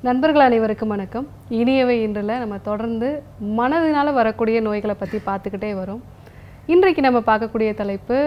நண்பர்கள் அனைவருக்கும் வணக்கம் இனியவை இன்றில் நம்ம தொடர்ந்து மனதினால் வரக்கூடிய நோய்களை பற்றி பார்த்துக்கிட்டே வரோம் இன்றைக்கு நம்ம பார்க்கக்கூடிய தலைப்பு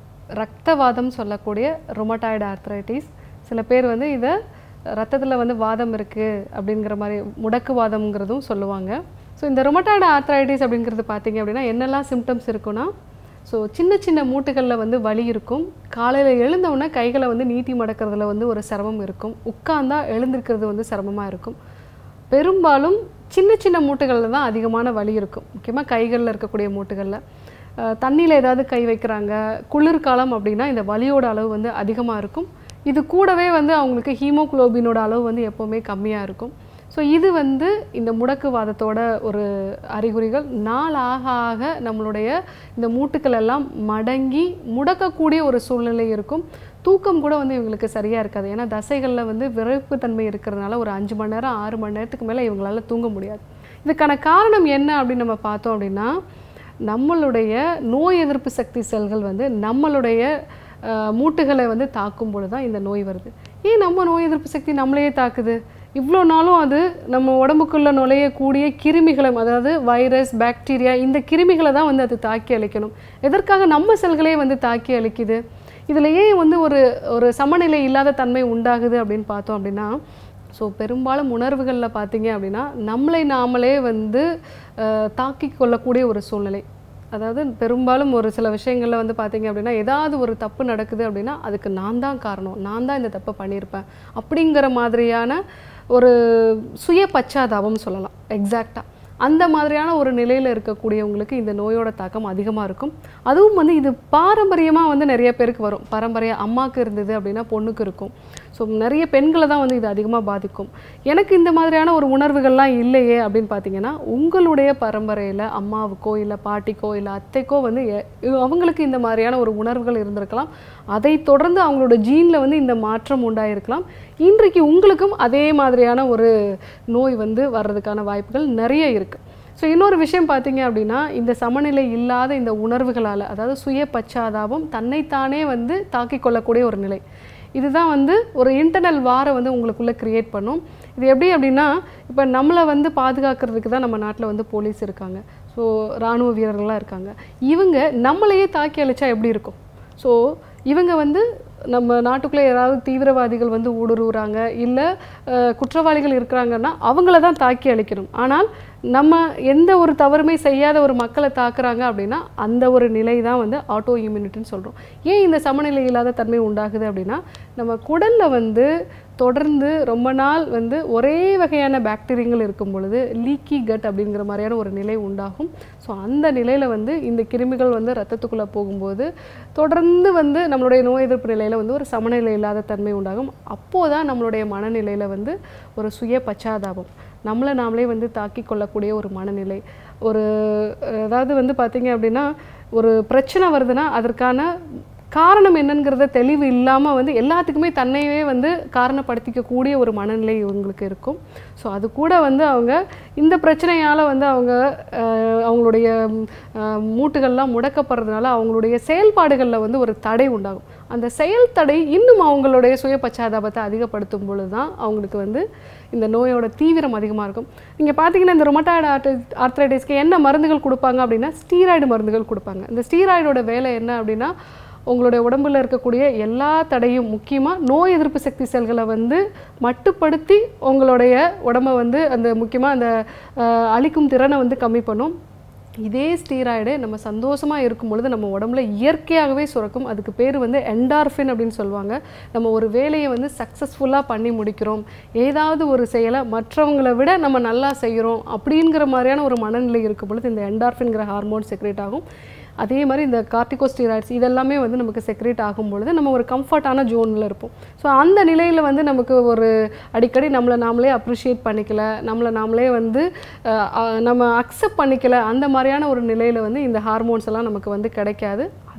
ரத்தவாதம் சொல்லக்கூடிய ரொமட்டாய்டு ஆர்த்ரைட்டிஸ் சில பேர் வந்து இதை ரத்தத்தில் வந்து வாதம் இருக்குது அப்படிங்கிற மாதிரி முடக்குவாதம்ங்கிறதும் சொல்லுவாங்க ஸோ இந்த ரொமட்டாய்டு ஆர்த்ரைட்டிஸ் அப்படிங்கிறது பார்த்தீங்க அப்படின்னா என்னெல்லாம் சிம்டம்ஸ் இருக்குன்னா ஸோ சின்ன சின்ன மூட்டுகளில் வந்து வலி இருக்கும் காலையில் எழுந்தவுடனே கைகளை வந்து நீட்டி மடக்கிறதுல வந்து ஒரு சிரமம் இருக்கும் உட்கார்ந்தா எழுந்திருக்கிறது வந்து சிரமமாக இருக்கும் பெரும்பாலும் சின்ன சின்ன மூட்டுகளில் தான் அதிகமான வலி இருக்கும் முக்கியமாக கைகளில் இருக்கக்கூடிய மூட்டுகளில் தண்ணியில் ஏதாவது கை வைக்கிறாங்க குளிர்காலம் அப்படின்னா இந்த வலியோட அளவு வந்து அதிகமாக இருக்கும் இது கூடவே வந்து அவங்களுக்கு ஹீமோகுளோபினோட அளவு வந்து எப்போவுமே கம்மியாக இருக்கும் ஸோ இது வந்து இந்த முடக்குவாதத்தோட ஒரு அறிகுறிகள் நாள் ஆக ஆக நம்மளுடைய இந்த மூட்டுக்கள் எல்லாம் மடங்கி முடக்கக்கூடிய ஒரு சூழ்நிலை இருக்கும் தூக்கம் கூட வந்து இவங்களுக்கு சரியாக இருக்காது ஏன்னா தசைகளில் வந்து விரைப்புத்தன்மை இருக்கிறதுனால ஒரு அஞ்சு மணி நேரம் ஆறு மணி நேரத்துக்கு மேலே இவங்களால தூங்க முடியாது இதுக்கான காரணம் என்ன அப்படின்னு நம்ம பார்த்தோம் அப்படின்னா நம்மளுடைய நோய் எதிர்ப்பு சக்தி செல்கள் வந்து நம்மளுடைய அஹ், மூட்டுகளை வந்து தாக்கும் பொழுது தான் இந்த நோய் வருது ஏன் நம்ம நோய் எதிர்ப்பு சக்தி நம்மளையே தாக்குது இவ்வளோ நாளும் அது நம்ம உடம்புக்குள்ளே நுழையக்கூடிய கிருமிகளை அதாவது வைரஸ் பாக்டீரியா இந்த கிருமிகளை தான் வந்து அது தாக்கி அழிக்கணும் எதற்காக நம்ம செல்களே வந்து தாக்கி அழிக்குது இதில் ஏன் வந்து ஒரு ஒரு சமநிலை இல்லாத தன்மை உண்டாகுது அப்படின்னு பார்த்தோம் அப்படின்னா ஸோ பெரும்பாலும் உணர்வுகளில் பார்த்தீங்க அப்படின்னா நம்மளை நாமளே வந்து அஹ், தாக்கிக் கொள்ளக்கூடிய ஒரு சூழ்நிலை அதாவது பெரும்பாலும் ஒரு சில விஷயங்களில் வந்து பார்த்தீங்க அப்படின்னா ஏதாவது ஒரு தப்பு நடக்குது அப்படின்னா அதுக்கு நான் தான் காரணம் நான் தான் இந்த தப்பை பண்ணியிருப்பேன் அப்படிங்கிற மாதிரியான ஒரு சுய பச்சாதாபம் சொல்லலாம் எக்ஸாக்டாக அந்த மாதிரியான ஒரு நிலையில் இருக்கக்கூடியவங்களுக்கு இந்த நோயோட தாக்கம் அதிகமாக இருக்கும் அதுவும் வந்து இது பாரம்பரியமாக வந்து நிறைய பேருக்கு வரும் பாரம்பரிய அம்மாவுக்கு இருந்தது அப்படின்னா பொண்ணுக்கு இருக்கும் ஸோ நிறைய பெண்களை தான் வந்து இது அதிகமாக பாதிக்கும் எனக்கு இந்த மாதிரியான ஒரு உணர்வுகள்லாம் இல்லையே அப்படின்னு பார்த்தீங்கன்னா உங்களுடைய பரம்பரையில் அம்மாவுக்கோ இல்லை பாட்டிக்கோ இல்லை அத்தைக்கோ வந்து எ- அவங்களுக்கு இந்த மாதிரியான ஒரு உணர்வுகள் இருந்திருக்கலாம் அதை தொடர்ந்து அவங்களோட ஜீனில் வந்து இந்த மாற்றம் உண்டாயிருக்கலாம் இன்றைக்கு உங்களுக்கும் அதே மாதிரியான ஒரு நோய் வந்து வர்றதுக்கான வாய்ப்புகள் நிறைய இருக்குது ஸோ இன்னொரு விஷயம் பார்த்தீங்க அப்படின்னா இந்த சமநிலை இல்லாத இந்த உணர்வுகளால் அதாவது சுய பச்சாதாபம் தன்னைத்தானே வந்து தாக்கிக் கொள்ளக்கூடிய ஒரு நிலை இதுதான் வந்து ஒரு இன்டர்னல் வாரை வந்து உங்களுக்குள்ளே கிரியேட் பண்ணும் இது எப்படி அப்படின்னா இப்போ நம்மளை வந்து பாதுகாக்கிறதுக்கு தான் நம்ம நாட்டில் வந்து போலீஸ் இருக்காங்க ஸோ இராணுவ வீரர்கள்லாம் இருக்காங்க இவங்க நம்மளையே தாக்கி அழிச்சா எப்படி இருக்கும் ஸோ இவங்க வந்து நம்ம நாட்டுக்குள்ளே யாராவது தீவிரவாதிகள் வந்து ஊடுருவுறாங்க இல்லை குற்றவாளிகள் இருக்கிறாங்கன்னா அவங்கள தான் தாக்கி அழிக்கணும் ஆனால் நம்ம எந்த ஒரு தவறுமே செய்யாத ஒரு மக்களை தாக்குறாங்க அப்படின்னா அந்த ஒரு நிலை தான் வந்து ஆட்டோ இம்யூனிட்டின்னு சொல்கிறோம் ஏன் இந்த சமநிலை இல்லாத தன்மை உண்டாகுது அப்படின்னா நம்ம குடலில் வந்து தொடர்ந்து ரொம்ப நாள் வந்து ஒரே வகையான பாக்டீரியங்கள் இருக்கும் பொழுது லீக்கி கட் அப்படிங்கிற மாதிரியான ஒரு நிலை உண்டாகும் ஸோ அந்த நிலையில் வந்து இந்த கிருமிகள் வந்து ரத்தத்துக்குள்ளே போகும்போது தொடர்ந்து வந்து நம்மளுடைய நோய் எதிர்ப்பு நிலையில் வந்து ஒரு சமநிலை இல்லாத தன்மை உண்டாகும் அப்போது தான் நம்மளுடைய மனநிலையில் வந்து ஒரு சுய பச்சாதாபம் நம்மளை நாமளே வந்து தாக்கி கொள்ளக்கூடிய ஒரு மனநிலை ஒரு அஹ், அதாவது வந்து பார்த்தீங்க அப்படின்னா ஒரு பிரச்சனை வருதுன்னா அதற்கான காரணம் என்னங்கிறத தெளிவு இல்லாமல் வந்து எல்லாத்துக்குமே தன்னையவே வந்து காரணப்படுத்திக்கக்கூடிய ஒரு மனநிலை இவங்களுக்கு இருக்கும் ஸோ அது கூட வந்து அவங்க இந்த பிரச்சனையால் வந்து அவங்க அஹ், அவங்களுடைய ம், அஹ், மூட்டுகள்லாம் முடக்கப்படுறதுனால அவங்களுடைய செயல்பாடுகளில் வந்து ஒரு தடை உண்டாகும் அந்த செயல் தடை இன்னும் அவங்களுடைய சுய பச்சாதாபத்தை அதிகப்படுத்தும் பொழுது தான் அவங்களுக்கு வந்து இந்த நோயோட தீவிரம் அதிகமாக இருக்கும் நீங்கள் பார்த்தீங்கன்னா இந்த ரொமட்டாய்டு ஆர்டி ஆர்த்ரைட்டிஸ்க்கு என்ன மருந்துகள் கொடுப்பாங்க அப்படின்னா ஸ்டீராய்டு மருந்துகள் கொடுப்பாங்க இந்த ஸ்டீராய்டோட வேலை என்ன அப்படின்னா உங்களுடைய உடம்புல இருக்கக்கூடிய எல்லா தடையும் முக்கியமாக நோய் எதிர்ப்பு சக்தி செல்களை வந்து மட்டுப்படுத்தி உங்களுடைய உடம்பை வந்து அந்த முக்கியமாக அந்த அஹ், அழிக்கும் திறனை வந்து கம்மி பண்ணும் இதே ஸ்டீராய்டு நம்ம சந்தோஷமாக இருக்கும் பொழுது நம்ம உடம்புல இயற்கையாகவே சுரக்கும் அதுக்கு பேர் வந்து என்டார்ஃபின் அப்படின்னு சொல்லுவாங்க நம்ம ஒரு வேலையை வந்து சக்ஸஸ்ஃபுல்லாக பண்ணி முடிக்கிறோம் ஏதாவது ஒரு செயலை மற்றவங்களை விட நம்ம நல்லா செய்கிறோம் அப்படிங்கிற மாதிரியான ஒரு மனநிலை இருக்கும் பொழுது இந்த என்டார்ஃபின்கிற ஹார்மோன் செக்ரேட் ஆகும் அதே மாதிரி இந்த கார்டிகோஸ்டீராய்ட்ஸ் இதெல்லாமே வந்து நமக்கு செக்ரேட் ஆகும் பொழுது நம்ம ஒரு கம்ஃபர்ட்டான ஜோனில் இருப்போம் ஸோ அந்த நிலையில் வந்து நமக்கு ஒரு அடிக்கடி நம்மளை நாமளே அப்ரிஷியேட் பண்ணிக்கல நம்மளை நாமளே வந்து அஹ், அஹ், நம்ம அக்செப்ட் பண்ணிக்கல அந்த மாதிரியான ஒரு நிலையில் வந்து இந்த ஹார்மோன்ஸ் எல்லாம் நமக்கு வந்து கிடைக்காது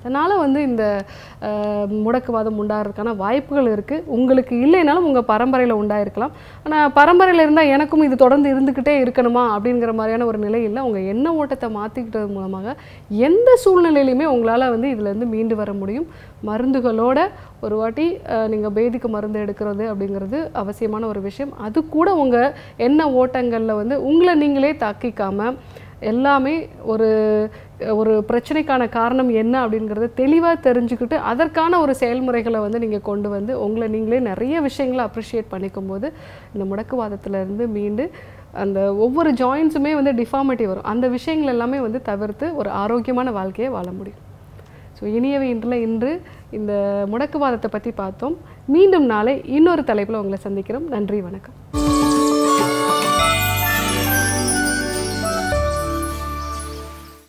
அதனால் வந்து இந்த அஹ், முடக்குவாதம் உண்டாகிறதுக்கான வாய்ப்புகள் இருக்குது உங்களுக்கு இல்லைனாலும் உங்கள் பரம்பரையில் உண்டாயிருக்கலாம் ஆனால் பரம்பரையில் இருந்தால் எனக்கும் இது தொடர்ந்து இருந்துக்கிட்டே இருக்கணுமா அப்படிங்கிற மாதிரியான ஒரு நிலை இல்லை உங்கள் எண்ண ஓட்டத்தை மாற்றிக்கிட்டது மூலமாக எந்த சூழ்நிலையிலையுமே உங்களால் வந்து இதுலேருந்து மீண்டு வர முடியும் மருந்துகளோட ஒரு வாட்டி நீங்கள் பேதிக்கு மருந்து எடுக்கிறது அப்படிங்கிறது அவசியமான ஒரு விஷயம் அது கூட உங்கள் எண்ண ஓட்டங்களில் வந்து உங்களை நீங்களே தாக்கிக்காமல் எல்லாமே ஒரு ஒரு பிரச்சனைக்கான காரணம் என்ன அப்படிங்கிறத தெளிவாக தெரிஞ்சுக்கிட்டு அதற்கான ஒரு செயல்முறைகளை வந்து நீங்கள் கொண்டு வந்து உங்களை நீங்களே நிறைய விஷயங்களை அப்ரிஷியேட் பண்ணிக்கும் போது இந்த முடக்குவாதத்துல இருந்து மீண்டு அந்த ஒவ்வொரு ஜாயின்ஸுமே வந்து டிஃபார்மிட்டி வரும் அந்த விஷயங்கள் எல்லாமே வந்து தவிர்த்து ஒரு ஆரோக்கியமான வாழ்க்கையை வாழ முடியும் ஸோ இனியவை இன்றில் இன்று இந்த முடக்குவாதத்தை பற்றி பார்த்தோம் மீண்டும் நாளை இன்னொரு தலைப்பில் உங்களை சந்திக்கிறோம் நன்றி வணக்கம்